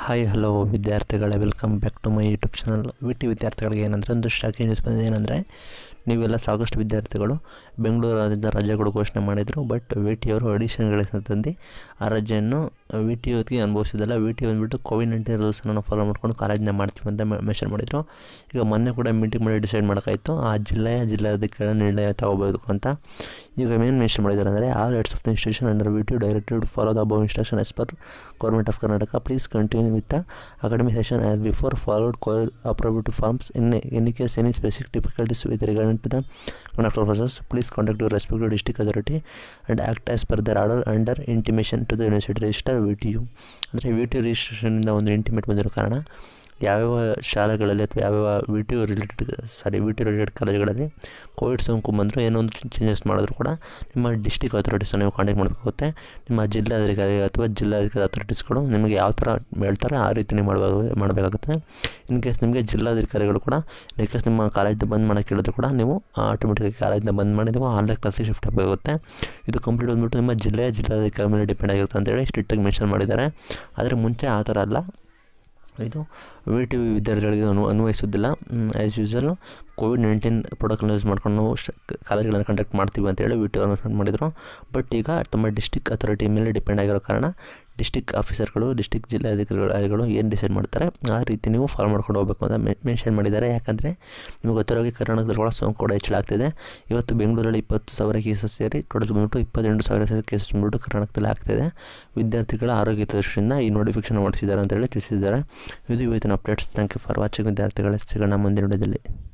hi hello ವಿದ್ಯಾರ್ಥಿಗಳೇ welcome back to my YouTube channel V T ವಿದ್ಯಾರ್ಥಿಗಳಿಗೆ ಏನಂದರೆ ಒಂದು ಶಾಖೆ ನ್ಯೂಸ್ ಬಂದಿದೆ ಏನಂದರೆ ನೀವೆಲ್ಲ ಸಾಕಷ್ಟು ವಿದ್ಯಾರ್ಥಿಗಳು ಬೆಂಗಳೂರಿನಿಂದ ರಜೆಗಳು ಘೋಷಣೆ ಮಾಡಿದರು ಬಟ್ ವಿ ಟಿ ಅವರು ಅಡಿಷನ್ಗಳಿಗೆ ತಂದು ಆ ರಜೆಯನ್ನು ವಿ ಟಿ ಹೊತ್ತಿಗೆ ಅನುಭವಿಸಿದಲ್ಲ ವಿ ಟಿ ಬಂದುಬಿಟ್ಟು ಕೋವಿಡ್ ನೈನ್ಟೀನ್ ರೂಲ್ಸನ್ನು ಫಾಲೋ ಮಾಡ್ಕೊಂಡು ಕಾಲೇಜನ್ನ ಮಾಡ್ತೀವಿ ಅಂತ ಮೆನ್ಷನ್ ಮಾಡಿದರು ಈಗ ಮೊನ್ನೆ ಕೂಡ ಮೀಟಿಂಗ್ ಮಾಡಿ ಡಿಸೈಡ್ ಮಾಡೋಕ್ಕಾಯಿತು ಆ ಜಿಲ್ಲೆಯ ಜಿಲ್ಲಾಧಿಕಾರಿ ನಿರ್ಣಯ ತಗೋಬೇಕು ಅಂತ ಈಗ ಏನು ಮೆನ್ಷನ್ ಮಾಡಿದ್ದಾರೆ ಅಂದರೆ all heads of the institution under V T directed follow the above instruction as per government of Karnataka please continue with the academic session as before followed core appropriate forms in any case any specific difficulties with regarding to the conduct of process please contact your respective district authority and act as per their order under intimation to the university register V T U ಅಂದರೆ V T ರಿಜಿಸ್ಟ್ರೇಷನಿಂದ ಒಂದು intimate ಬಂದಿರೋ ಕಾರಣ ಯಾವ್ಯಾವ ಶಾಲೆಗಳಲ್ಲಿ ಅಥವಾ ಯಾವ್ಯಾವ V T U related sorry V T related ಕಾಲೇಜುಗಳಲ್ಲಿ ಕೋವಿಡ್ ಸೋಂಕು ಬಂದರೂ ಏನೋ ಒಂದು ಚೇಂಜಸ್ ಮಾಡಿದ್ರು ಕೂಡ ನಿಮ್ಮ ಡಿಸ್ಟಿಕ್ ಅಥಾರಿಟೀಸ್ನ ನೀವು ಕಾಂಟ್ಯಾಕ್ಟ್ ಮಾಡಬೇಕಾಗುತ್ತೆ ನಿಮ್ಮ ಜಿಲ್ಲಾಧಿಕಾರಿ ಅಥವಾ ಜಿಲ್ಲಾಧಿಕಾರಿ ಅಥಾರಿಟೀಸ್ಗಳು ನಿಮಗೆ ಯಾವ ಥರ ಹೇಳ್ತಾರೆ ಆ ರೀತಿ ನೀವು ಮಾಡಬೇಕು ಮಾಡಬೇಕಾಗುತ್ತೆ ಇನ್ ಕೇಸ್ ನಿಮಗೆ ಜಿಲ್ಲಾಧಿಕಾರಿಗಳು ಕೂಡ ಇನ್ ಕೇಸ್ ನಿಮ್ಮ ಕಾಲೇಜ್ನ ಬಂದ್ ಮಾಡೋಕ್ಕೆ ಹೇಳಿದ್ರು ಕೂಡ ನೀವು ಆಟೋಮೆಟಿಕಾಗಿ ಕಾಲೇಜ್ನ ಬಂದ್ ಮಾಡಿ ನೀವು ಆನ್ಲೈನ್ ಕ್ಲಾಸಿಗೆ ಶಿಫ್ಟ್ ಆಗಬೇಕಾಗುತ್ತೆ ಇದು ಕಂಪ್ಲೀಟ್ ಬಂದ್ಬಿಟ್ಟು ನಿಮ್ಮ ಜಿಲ್ಲೆಯ ಜಿಲ್ಲಾಧಿಕಾರಿ ಮೇಲೆ ಡಿಪೆಂಡ್ ಆಗಿರುತ್ತೆ ಅಂತೇಳಿ ಸ್ಟ್ರಿಕ್ಟಾಗಿ ಮೆನ್ಷನ್ ಮಾಡಿದ್ದಾರೆ ಆದರೆ ಮುಂಚೆ ಆ ಥರ ಅಲ್ಲ ಇದು ವಿ ಟಿ ವಿದ್ಯಾರ್ಥಿಗಳಿಗೆ ಅನು ಅನ್ವಯಿಸೋದಿಲ್ಲ ಆ್ಯಸ್ ಯೂಸಲು ಕೋವಿಡ್ ನೈನ್ಟೀನ್ ಪ್ರಾಡಕ್ಟ್ನ ಯೂಸ್ ಮಾಡ್ಕೊಂಡು ನಾವು ಶ ಕಾಲೇಜ್ಗಳನ್ನು ಕಂಡಕ್ಟ್ ಮಾಡ್ತೀವಿ ಅಂತೇಳಿ ವಿ ಟಿ ಅನೌನ್ಸ್ಮೆಂಟ್ ಮಾಡಿದರು ಬಟ್ ಈಗ ತಮ್ಮ ಡಿಸ್ಟಿಕ್ ಅಥಾರಿಟಿ ಮೇಲೆ ಡಿಪೆಂಡ್ ಆಗಿರೋ ಕಾರಣ ಡಿಸ್ಟಿಕ್ ಆಫೀಸರ್ಗಳು ಡಿಸ್ಟಿಕ್ ಜಿಲ್ಲಾಧಿಕಾರಿಗಳು ಏನು ಡಿಸೈಡ್ ಮಾಡ್ತಾರೆ ಆ ರೀತಿ ನೀವು ಫಾಲೋ ಮಾಡ್ಕೊಂಡು ಹೋಗಬೇಕು ಅಂತ ಮೆನ್ಷನ್ ಮಾಡಿದ್ದಾರೆ ಯಾಕಂದರೆ ನಿಮಗೆ ಗೊತ್ತಿರೋಗೆ ಕರ್ನಾಟಕದಲ್ಲಿ ಕೂಡ ಸೋಂಕು ಕೂಡ ಹೆಚ್ಚಳ ಆಗ್ತಿದೆ ಇವತ್ತು ಬೆಂಗಳೂರಲ್ಲಿ ಇಪ್ಪತ್ತು ಸಾವಿರ ಕೇಸಸ್ ಸೇರಿ ಟೋಟಲ್ ಬಂದ್ಬಿಟ್ಟು ಇಪ್ಪತ್ತೆಂಟು ಸಾವಿರ ಕೇಸಸ್ ಬಂದ್ಬಿಟ್ಟು ಕರ್ನಾಟಕದಲ್ಲಿ ಆಗ್ತಿದೆ ವಿದ್ಯಾರ್ಥಿಗಳ ಆರೋಗ್ಯ ದೃಷ್ಟಿಯಿಂದ ಈ ನೋಟಿಫಿಕೇಶನ್ ಮಾಡಿಸಿದ್ದಾರೆ ಅಂತೇಳಿ ತಿಳಿಸಿದ್ದಾರೆ ಇದು ಇವತ್ತಿನ updates thank you for watching ವಿದ್ಯಾರ್ಥಿಗಳೇ ಸಿಗೋಣ ಮುಂದಿನ ವಿಡಿಯೋದಲ್ಲಿ